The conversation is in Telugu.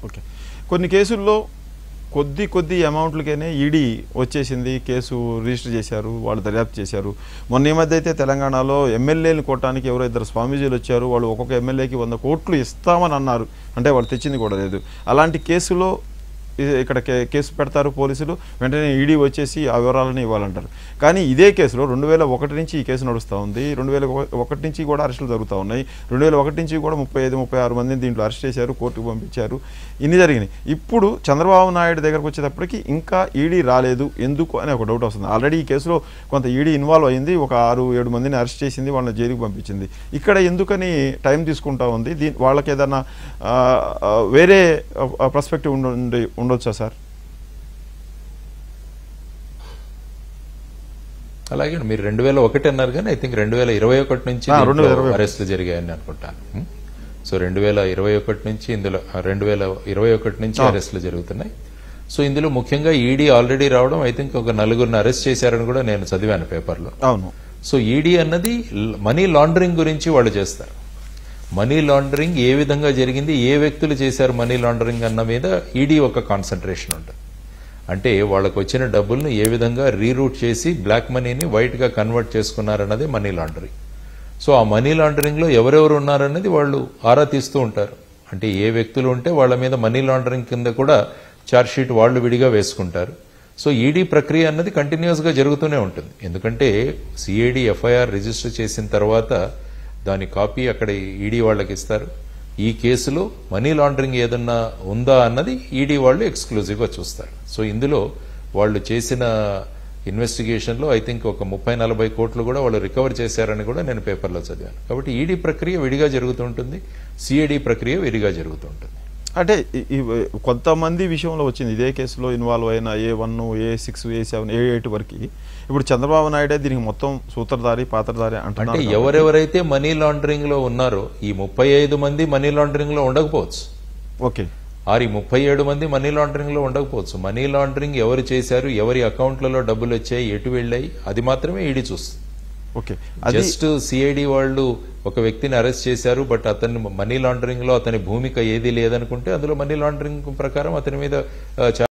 ఓకే కొన్ని కేసుల్లో కొద్ది కొద్ది అమౌంట్లకైనా ఈడీ వచ్చేసింది కేసు రిజిస్టర్ చేశారు వాళ్ళు దర్యాప్తు చేశారు మొన్న ఈ మధ్య అయితే తెలంగాణలో ఎమ్మెల్యేలు కొట్టడానికి ఎవరో ఇద్దరు స్వామీజీలు వచ్చారు వాళ్ళు ఒక్కొక్క ఎమ్మెల్యేకి వంద కోట్లు ఇస్తామని అన్నారు అంటే వాళ్ళు తెచ్చింది కూడా లేదు అలాంటి కేసులో ఇ- ఇక్కడ కే- కేసు పెడతారు పోలీసులు వెంటనే ఈడీ వచ్చేసి ఆ వివరాలను ఇవ్వాలంటారు కానీ ఇదే కేసులో రెండు వేల ఒకటి నుంచి ఈ కేసు నడుస్తూ ఉంది రెండు వేల ఒక- ఒకటి నుంచి కూడా అరెస్టులు జరుగుతూ ఉన్నాయి రెండు వేల ఒకటి నుంచి కూడా ముప్పై ఐదు ముప్పై ఆరు మందిని దీంట్లో అరెస్ట్ చేశారు కోర్టుకు పంపించారు ఇన్ని జరిగినాయి ఇప్పుడు చంద్రబాబు నాయుడు దగ్గరకు వచ్చేటప్పటికి ఇంకా ఈడీ రాలేదు ఎందుకు అనే ఒక డౌట్ వస్తుంది ఆల్రెడీ ఈ కేసులో కొంత ఈడీ ఇన్వాల్వ్ అయింది ఒక ఆరు ఏడు మందిని అరెస్ట్ చేసింది వాళ్ళని జైలుకి పంపించింది ఇక్కడ ఎందుకని టైం తీసుకుంటా ఉంది దీ వాళ్ళకి ఏదైనా ఆ, ఆ, వేరే పర్స్పెక్టివ్ ఉండి ఉండొచ్చా సార్ అలాగే మీరు రెండు వేల ఒకటి అన్నారు కానీ ఐ థింక్ రెండు వేల ఇరవై ఒకటి నుంచి ఆ, 2021. అరెస్టులు జరిగాయని అనుకుంటాను హ్మ్? సో రెండు వేల ఇరవై ఒకటి నుంచి ఇందులో రెండు వేల ఇరవై ఒకటి నుంచి అరెస్టులు జరుగుతున్నాయి సో ఇందులో ముఖ్యంగా ఈడీ ఆల్రెడీ రావడం ఐ థింక్ ఒక నలుగురిని అరెస్ట్ చేశారని కూడా నేను చదివాను పేపర్లో అవును సో ఈడీ అన్నది ల- మనీ లాండరింగ్ గురించి వాళ్ళు చేస్తారు మనీ లాండరింగ్ ఏ విధంగా జరిగింది ఏ వ్యక్తులు చేశారు మనీ లాండరింగ్ అన్న మీద ఈడీ ఒక కాన్సన్ట్రేషన్ ఉంటుంది అంటే వాళ్ళకు వచ్చిన డబ్బుల్ని ఏ విధంగా రీరూట్ చేసి బ్లాక్ మనీని వైట్ గా కన్వర్ట్ చేసుకున్నారన్నది మనీ లాండరింగ్ సో ఆ మనీ లాండరింగ్ లో ఎవరెవరు ఉన్నారన్నది వాళ్ళు ఆరా తీస్తూ ఉంటారు అంటే ఏ వ్యక్తులు ఉంటే వాళ్ళ మీద మనీ లాండరింగ్ కింద కూడా ఛార్జ్ షీట్ వాళ్ళు విడిగా వేసుకుంటారు సో ఈడీ ప్రక్రియ అన్నది కంటిన్యూస్ గా జరుగుతూనే ఉంటుంది ఎందుకంటే సిఐడి ఎఫ్ఐఆర్ రిజిస్టర్ చేసిన తర్వాత దాని కాపీ అక్కడ ఈడీ వాళ్ళకి ఇస్తారు ఈ కేసులో మనీ లాండరింగ్ ఏదన్నా ఉందా అన్నది ఈడీ వాళ్ళు ఎక్స్క్లూజివ్గా చూస్తారు సో ఇందులో వాళ్ళు చేసిన ఇన్వెస్టిగేషన్లో ఐ థింక్ ఒక ముప్పై నలభై కోట్లు కూడా వాళ్ళు రికవర్ చేశారని కూడా నేను పేపర్లో చదివాను కాబట్టి ఈడీ ప్రక్రియ విడిగా జరుగుతుంటుంది సిఐడి ప్రక్రియ విడిగా జరుగుతుంటుంది అంటే ఈ- ఈ కొంతమంది విషయంలో వచ్చింది ఇదే కేసులో ఇన్వాల్వ్ అయిన A one A six A seven A eight వరకు ఇప్పుడు చంద్రబాబు నాయుడే దీనికి మొత్తం సూత్రధారి పాత్రధారి అంటే అంటున్నారు ఎవరెవరైతే మనీ లాండరింగ్ లో ఉన్నారో ఈ ముప్పై ఐదు మంది మనీ లాండరింగ్ లో ఉండకపోవచ్చు ఓకే ఆరు ఈ ముప్పై ఏడు మంది మనీ లాండరింగ్ లో ఉండకపోవచ్చు మనీ లాండరింగ్ ఎవరు చేశారు ఎవరి అకౌంట్లలో డబ్బులు వచ్చాయి ఎటు వెళ్ళాయి అది మాత్రమే ఈడీ చూస్తుంది ఓకే అది జస్ట్ సిఐడి వాళ్ళు ఒక వ్యక్తిని అరెస్ట్ చేశారు బట్ అతన్ని మనీ లాండరింగ్ లో అతని భూమిక ఏది లేదనుకుంటే అందులో మనీ లాండరింగ్ ప్రకారం అతని మీద ఆ,